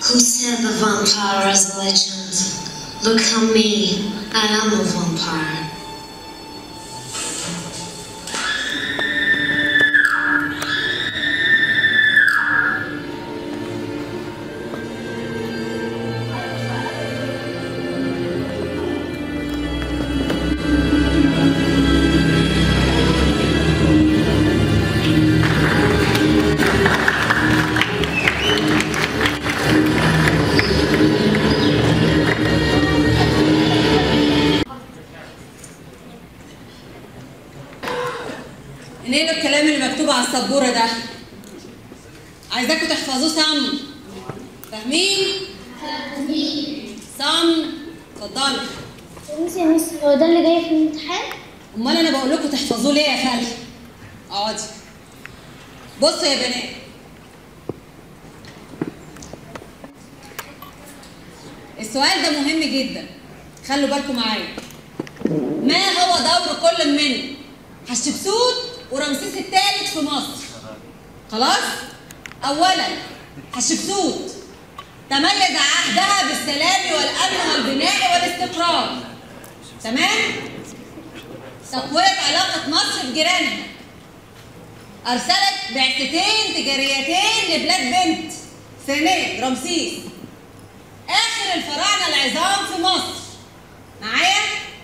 Who said the vampire is a legend? Look at me. I am a vampire. انقلوا الكلام اللي مكتوب على السبوره ده عايزاكم تحفظوه صم فاهمين صم اتفضلوا ميس يا ميس هو ده اللي جاي في الامتحان؟ امال انا بقول لكم تحفظوه ليه يا خالد اقعدي بصوا يا بنات السؤال ده مهم جدا خلوا بالكم معايا ما هو دور كل من حتشبسوت ورمسيس الثالث في مصر خلاص اولا حتشبسوت تميز عهدها بالسلام والامن والبناء والاستقرار تمام تقوية علاقة مصر بجيرانها أرسلت بعثتين تجاريتين لبلاد بنت ثانيا رمسيس آخر الفراعنة العظام في مصر معايا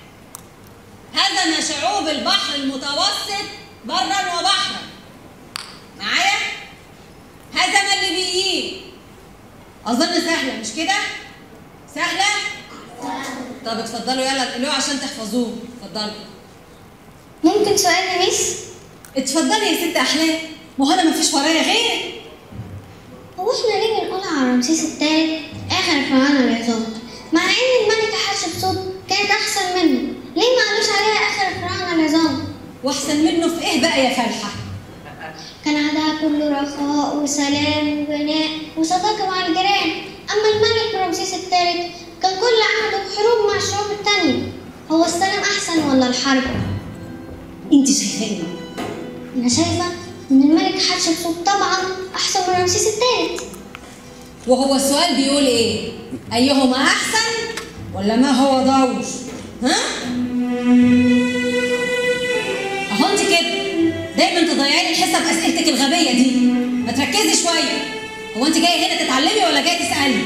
هزم شعوب البحر المتوسط برا وبحرا معايا هزم الليبيين أظن سهلة مش كده؟ سهلة؟ طب اتفضلوا يلا انقلوه عشان تحفظوه اتفضلوا ممكن سؤال يا ميس؟ اتفضلي يا ست احلام ما هو انا مفيش ورايا غيرك هو احنا ليه بنقول على رمسيس الثالث آخر الفراعنة العظام؟ مع إن الملكة حتشبسوت كانت أحسن منه، ليه ما قالوش عليها آخر الفراعنة العظام؟ واحسن منه في ايه بقى يا فالحه كان عندها كله رخاء وسلام وبناء وصداقة مع الجيران، أما الملك رمسيس الثالث كان كل عهده حروب مع الشعوب التانية، هو السلام أحسن ولا الحرب؟ انت شايفه ايه أنا شايفة إن الملك حتشبسوت طبعا أحسن من رمسيس الثالث. وهو السؤال بيقول ايه ايهما احسن ولا ما هو دور ها اهو انت كده دايما تضيعي لي حسب اسئلتك الغبيه دي ما تركزي شويه هو انت جايه هنا تتعلمي ولا جايه تسالي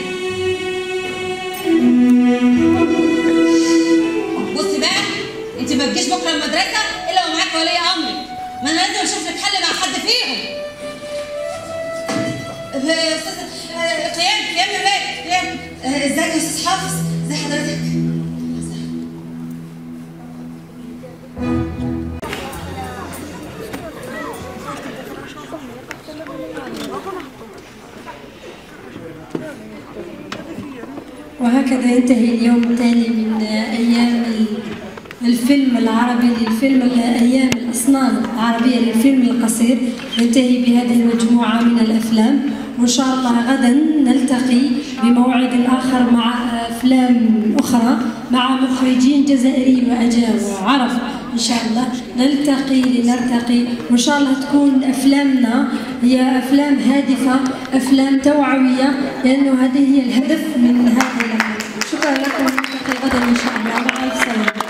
بصي بقى انت ما تجيش بكره المدرسه الا ومعاك ولي امرك ما انا لازم اشوف لك حل مع حد فيهم آه، استاذ آه، قيام قيام يا بيه قيام آه، ازيك يا استاذ حافظ ازي حضرتك وهكذا ينتهي اليوم الثاني من أيام الفيلم العربي للفيلم أيام الأصنام العربية للفيلم القصير ينتهي بهذه المجموعة من الأفلام وإن شاء الله غدا نلتقي بموعد آخر مع أفلام أخرى مع مخرجين جزائري وأجانب وعرب إن شاء الله نلتقي لنرتقي وإن شاء الله تكون أفلامنا هي أفلام هادفة أفلام توعوية لأنه هذه هي الهدف من هذه الأفلام شكرا لكم نلتقي غدا إن شاء الله مع ألف سلامة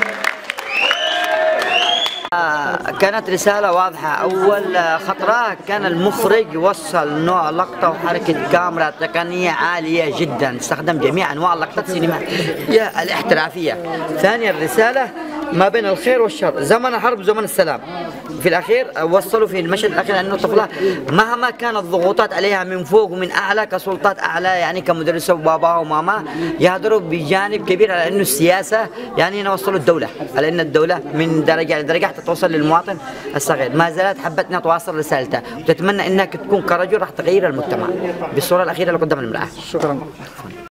كانت رسالة واضحة أول خطرة كان المخرج وصل نوع لقطة وحركة كاميرا تقنية عالية جدا استخدم جميع أنواع اللقطات السينمائية الاحترافية ثانيا الرسالة ما بين الخير والشر زمن الحرب وزمن السلام في الأخير وصلوا في المشهد الأخير أنه الطفلة مهما كانت الضغوطات عليها من فوق ومن أعلى كسلطات أعلى يعني كمدرسة وبابا وماما يهدروا بجانب كبير على أنه السياسة يعني هنا وصلوا الدولة على أن الدولة من درجة لدرجة حتى توصل للمواطن الصغير ما زالت حبت أنها تواصل رسالتها وتتمنى أنك تكون كرجل راح تغير المجتمع بالصورة الأخيرة اللي قدام المرأة شكرا